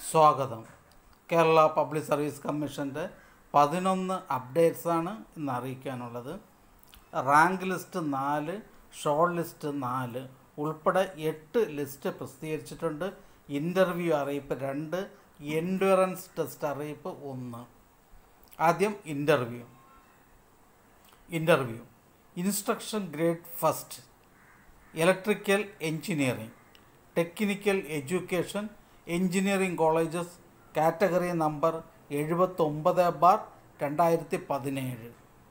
സ്വാഗതം Kerala public service കമ്മീഷൻ്റെ പതിനൊന്ന് അപ്ഡേറ്റ്സാണ് ഇന്ന് അറിയിക്കാനുള്ളത് റാങ്ക് ലിസ്റ്റ് നാല് ഷോർട്ട് ലിസ്റ്റ് നാല് ഉൾപ്പെടെ എട്ട് ലിസ്റ്റ് പ്രസിദ്ധീകരിച്ചിട്ടുണ്ട് ഇൻ്റർവ്യൂ അറിയിപ്പ് രണ്ട് എൻഡുറൻസ് ടെസ്റ്റ് അറിയിപ്പ് ഒന്ന് ആദ്യം interview interview instruction grade first electrical engineering technical education engineering colleges category number എഴുപത്തൊമ്പത് ബാർ രണ്ടായിരത്തി പതിനേഴ്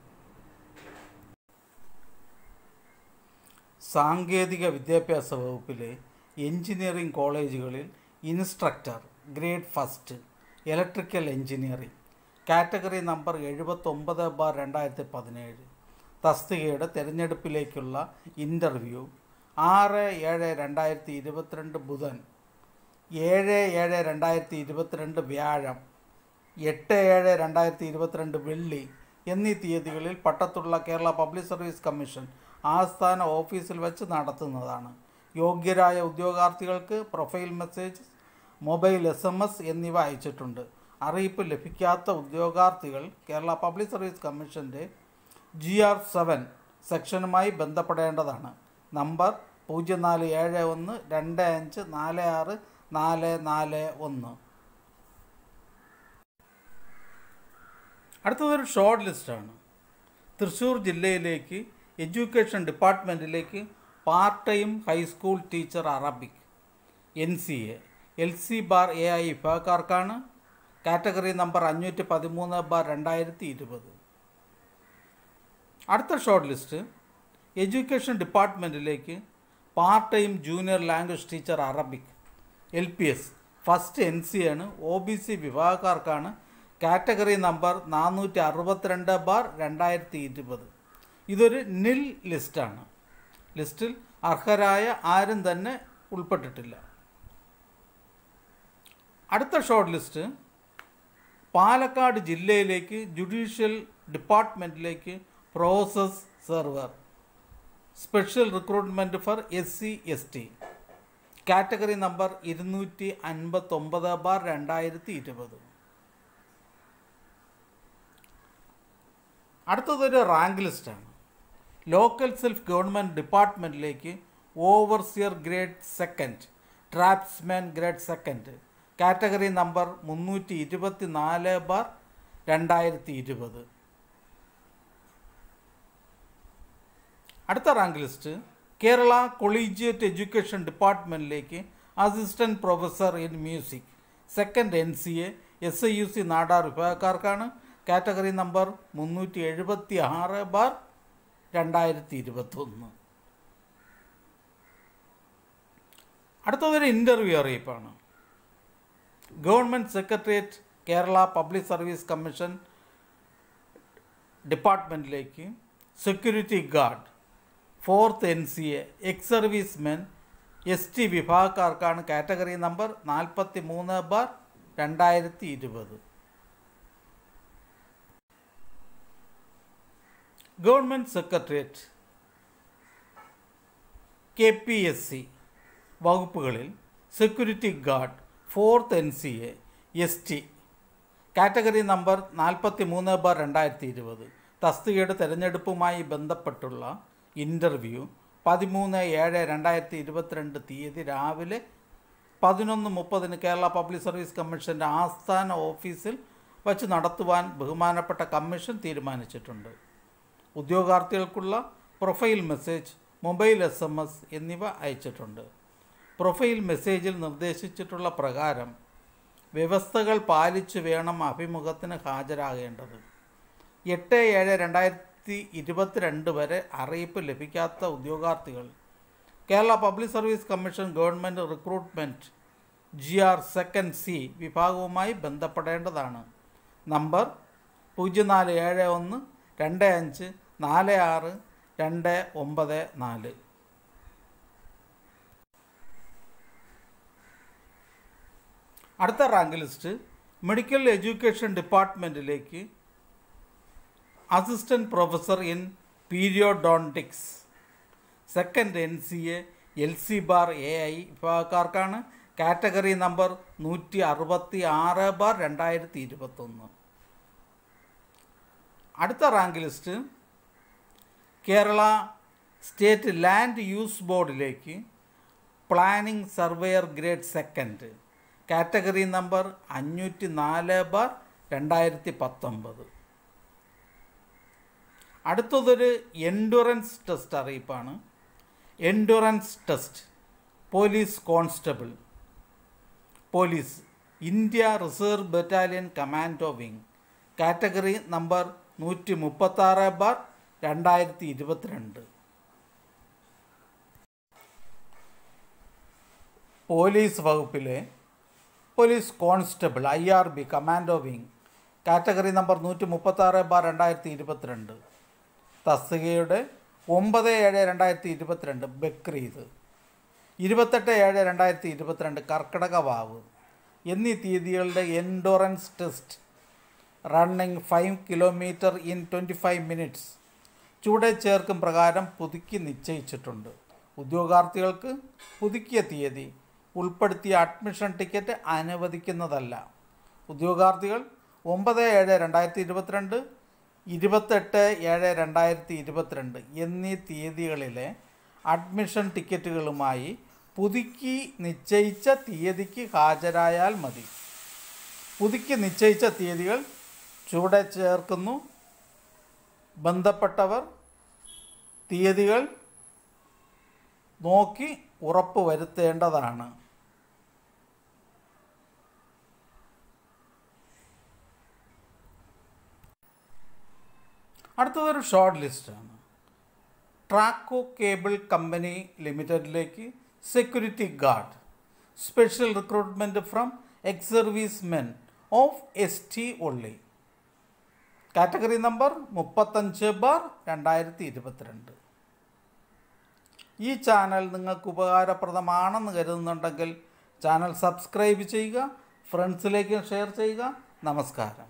സാങ്കേതിക വിദ്യാഭ്യാസ വകുപ്പിലെ എഞ്ചിനീയറിംഗ് കോളേജുകളിൽ instructor grade first electrical engineering category number എഴുപത്തൊമ്പത് ബാർ രണ്ടായിരത്തി പതിനേഴ് തസ്തികയുടെ തിരഞ്ഞെടുപ്പിലേക്കുള്ള ഇൻ്റർവ്യൂ ആറ് ഏഴ് രണ്ടായിരത്തി ഇരുപത്തിരണ്ട് ബുധൻ ഏഴ് ഏഴ് രണ്ടായിരത്തി ഇരുപത്തിരണ്ട് വ്യാഴം എട്ട് ഏഴ് രണ്ടായിരത്തി ഇരുപത്തിരണ്ട് വെള്ളി എന്നീ തീയതികളിൽ പട്ടത്തുള്ള കേരള പബ്ലിക് സർവീസ് കമ്മീഷൻ ആസ്ഥാന ഓഫീസിൽ വെച്ച് നടത്തുന്നതാണ് യോഗ്യരായ ഉദ്യോഗാർത്ഥികൾക്ക് profile message mobile S M S എന്നിവ അയച്ചിട്ടുണ്ട് അറിയിപ്പ് ലഭിക്കാത്ത ഉദ്യോഗാർത്ഥികൾ കേരള പബ്ലിക് സർവീസ് കമ്മീഷൻ്റെ ജി ആർ സെവൻ സെക്ഷനുമായി ബന്ധപ്പെടേണ്ടതാണ് നമ്പർ പൂജ്യം നാല് ഏഴ് ഒന്ന് രണ്ട് അഞ്ച് നാല് ആറ് നാല് നാല് ഒന്ന് അടുത്തതൊരു ഷോർട്ട് ലിസ്റ്റാണ് തൃശ്ശൂർ ജില്ലയിലേക്ക് എഡ്യൂക്കേഷൻ ഡിപ്പാർട്ട്മെൻറ്റിലേക്ക് part time high school teacher Arabic N C A L C bar A I വിഭാഗക്കാർക്കാണ് കാറ്റഗറി നമ്പർ അഞ്ഞൂറ്റി പതിമൂന്ന് ബാർ രണ്ടായിരത്തി ഇരുപത് അടുത്ത ഷോർട്ട് ലിസ്റ്റ് എഡ്യൂക്കേഷൻ ഡിപ്പാർട്ട്മെൻറ്റിലേക്ക് part time junior language teacher Arabic L P S first N C ആണ് O B C വിഭാഗക്കാർക്കാണ് category number നാനൂറ്റി അറുപത്തിരണ്ട് ബാർ രണ്ടായിരത്തി ഇരുപത് ഇതൊരു നിൽ ലിസ്റ്റാണ് ലിസ്റ്റിൽ അർഹരായ ആരും തന്നെ ഉൾപ്പെട്ടിട്ടില്ല അടുത്ത ഷോർട്ട് ലിസ്റ്റ് പാലക്കാട് ജില്ലയിലേക്ക് ജുഡീഷ്യൽ ഡിപ്പാർട്ട്മെൻറ്റിലേക്ക് process server special recruitment for S C S T category number ഇരുന്നൂറ്റി അൻപത്തൊമ്പത് ബാർ രണ്ടായിരത്തി ഇരുപത് അടുത്തതൊരു റാങ്ക് ലിസ്റ്റാണ് ലോക്കൽ സെൽഫ് ഗവൺമെൻറ് ഡിപ്പാർട്ട്മെൻറ്റിലേക്ക് overseer grade second tradesman grade second category number മുന്നൂറ്റി ഇരുപത്തി നാല് ബാർ രണ്ടായിരത്തി ഇരുപത് അടുത്ത rank list Kerala collegiate education ഡിപ്പാർട്ട്മെൻറ്റിലേക്ക് assistant professor in music second N C A S I U C Nadar വിഭാഗക്കാർക്കാണ് കാറ്റഗറി നമ്പർ മുന്നൂറ്റി എഴുപത്തി ആറ് ബാർ രണ്ടായിരത്തി ഇരുപത്തൊന്ന് അടുത്തതൊരു ഇൻ്റർവ്യൂ അറിയിപ്പാണ് government secretariat Kerala public service commission ഡിപ്പാർട്ട്മെൻറ്റിലേക്ക് security guard fourth N C A ex servicemen S T വിഭാഗക്കാർക്കാണ് കാറ്റഗറി നമ്പർ നാൽപ്പത്തി മൂന്ന് ബാർ രണ്ടായിരത്തി ഇരുപത് government secretariat K P S C വകുപ്പുകളിൽ security guard fourth N C A S T category number നാൽപ്പത്തി മൂന്ന് bar രണ്ടായിരത്തി ഇരുപത് തസ്തികയുടെ തിരഞ്ഞെടുപ്പുമായി ബന്ധപ്പെട്ടുള്ള ഇൻ്റർവ്യൂ പതിമൂന്ന് ഏഴ് രണ്ടായിരത്തി ഇരുപത്തിരണ്ട് തീയതി രാവിലെ പതിനൊന്ന് മുപ്പതിന് കേരള പബ്ലിക് സർവീസ് കമ്മീഷൻ്റെ ആസ്ഥാന ഓഫീസിൽ വച്ച് നടത്തുവാൻ ബഹുമാനപ്പെട്ട കമ്മീഷൻ തീരുമാനിച്ചിട്ടുണ്ട് ഉദ്യോഗാർത്ഥികൾക്കുള്ള profile message mobile S M S എന്നിവ അയച്ചിട്ടുണ്ട് പ്രൊഫൈൽ മെസ്സേജിൽ നിർദ്ദേശിച്ചിട്ടുള്ള പ്രകാരം വ്യവസ്ഥകൾ പാലിച്ചു വേണം അഭിമുഖത്തിന് ഹാജരാകേണ്ടത് എട്ട് ഏഴ് രണ്ടായിരത്തി ഇരുപത്തിരണ്ട് വരെ അറിയിപ്പ് ലഭിക്കാത്ത ഉദ്യോഗാർത്ഥികൾ Kerala public service commission government recruitment G R second C വിഭാഗവുമായി ബന്ധപ്പെടേണ്ടതാണ് നമ്പർ പൂജ്യം നാല് ഏഴ് ഒന്ന് രണ്ട് അഞ്ച് നാല് ആറ് രണ്ട് ഒമ്പത് നാല് അടുത്ത റാങ്ക് ലിസ്റ്റ് മെഡിക്കൽ എഡ്യൂക്കേഷൻ ഡിപ്പാർട്ട്മെൻറ്റിലേക്ക് assistant professor in periodontics second N C A L C bar A I വിഭാഗക്കാർക്കാണ് കാറ്റഗറി നമ്പർ നൂറ്റി അറുപത്തി ആറ് ബാർ രണ്ടായിരത്തി ഇരുപത്തൊന്ന് അടുത്ത rank list Kerala state land use ബോർഡിലേക്ക് planning surveyor grade second category number അഞ്ഞൂറ്റി നാല് ബാർ രണ്ടായിരത്തി പത്തൊമ്പത് അടുത്തതൊരു എൻഡുറൻസ് ടെസ്റ്റ് അറിയിപ്പാണ് endurance test police constable police India reserve battalion commando wing category number നൂറ്റി മുപ്പത്താറ് ബാർ രണ്ടായിരത്തി ഇരുപത്തിരണ്ട് പോലീസ് വകുപ്പിലെ police constable I R B commando wing category number നൂറ്റി മുപ്പത്താറ് ബാർ രണ്ടായിരത്തി ഇരുപത്തിരണ്ട് തസ്തികയുടെ ഒമ്പത് ഏഴ് രണ്ടായിരത്തി ഇരുപത്തിരണ്ട് ബക്രീദ് ഇരുപത്തെട്ട് ഏഴ് രണ്ടായിരത്തി ഇരുപത്തിരണ്ട് കർക്കിടക വാവ് എന്നീ തീയതികളുടെ endurance test running five kilometre in twenty five minutes ചൂടെ ചേർക്കും പ്രകാരം പുതുക്കി നിശ്ചയിച്ചിട്ടുണ്ട് ഉദ്യോഗാർത്ഥികൾക്ക് പുതുക്കിയ തീയതി ഉൾപ്പെടുത്തിയ അഡ്മിഷൻ ടിക്കറ്റ് അനുവദിക്കുന്നതല്ല ഉദ്യോഗാർത്ഥികൾ ഒമ്പത് ഏഴ് രണ്ടായിരത്തി ഇരുപത്തിരണ്ട് ഇരുപത്തെട്ട് ഏഴ് രണ്ടായിരത്തി ഇരുപത്തിരണ്ട് എന്നീ തീയതികളിലെ അഡ്മിഷൻ ടിക്കറ്റുകളുമായി പുതുക്കി നിശ്ചയിച്ച തീയതിക്ക് ഹാജരായാൽ മതി പുതുക്കി നിശ്ചയിച്ച തീയതികൾ ചുവടെ ചേർക്കുന്നു ബന്ധപ്പെട്ടവർ തീയതികൾ നോക്കി ഉറപ്പ് വരുത്തേണ്ടതാണ് അടുത്തതൊരു ഷോർട്ട് ലിസ്റ്റാണ് ട്രാക്കോ കേബിൾ കമ്പനി ലിമിറ്റഡിലേക്ക് security guard special recruitment from ex servicemen of S T only category number മുപ്പത്തഞ്ച് ബാർ രണ്ടായിരത്തി ഇരുപത്തിരണ്ട് ഈ ചാനൽ നിങ്ങൾക്ക് ഉപകാരപ്രദമാണെന്ന് കരുതുന്നുണ്ടെങ്കിൽ ചാനൽ സബ്സ്ക്രൈബ് ചെയ്യുക ഫ്രണ്ട്സിലേക്ക് ഷെയർ ചെയ്യുക നമസ്കാരം